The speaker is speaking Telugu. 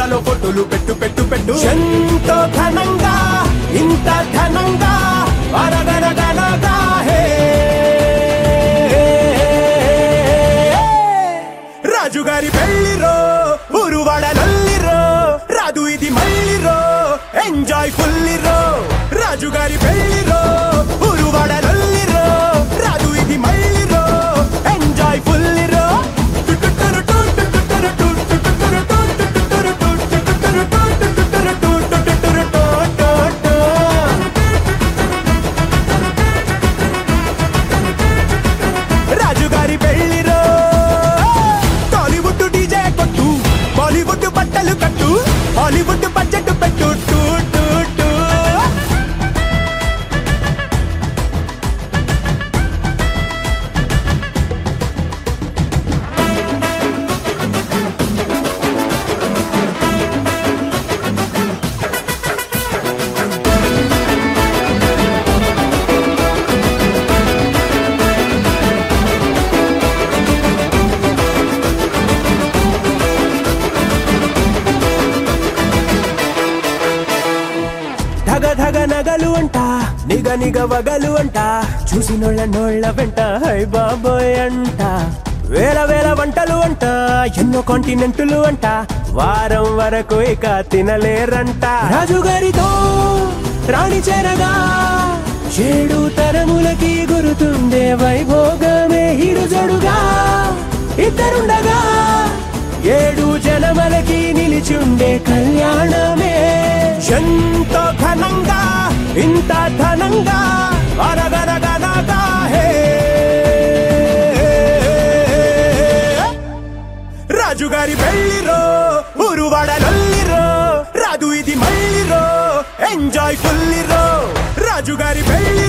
ఇన్స్టాలో ఫోటోలు పెట్టు పెట్టు పెట్టు ఎంతో ఘనంగా ఇంత ఘనంగా అరగనగనగా హే రాజుగారి పెళ్లిరో ఊరువాడలల్లిరో రాదు ఇది మళ్ళీరో ఎంజాయ్ ఫుల్లిరో రాజుగారి పెళ్లిరో ఊరువాడలల్లిరో రాదు ఇది మళ్ళీరో ఎంజాయ్ ఫుల్లిరో రాజుగారి పెళ్లిరో టాలీవుడ్ డీజే కొట్టు బాలీవుడ్ బట్టలు కట్టు హాలీవుడ్ బడ్జెట్ పెట్టు టూ టూ టూ ధగ ధగ నగలు అంట నిగ నిగ వగలు అంట చూసినోళ్ళ నోళ్ళ వెంట హై బాబోయ్ అంట వేల వేల వంటలు అంట ఎన్నో కాంటినెంటులు అంట వారం వరకు ఇక తినలేరంట రాజుగారితో రాణి చేరగా ఏడు తరములకి గురుతుండే వైభోగమే హిడుజడుగా ఇద్దరుండగా ఏడు జనమలకి నిలిచుండే కళ్యాణమే ఎంతో ఘనంగా ఇంత ఘనంగా అరగరగనగా హే రాజుగారి పెళ్లిరో ఊరువాడలల్లిరో రాదు ఇది మళ్ళీరో ఎంజాయ్ ఫుల్లిరో రాజుగారి పెళ్లి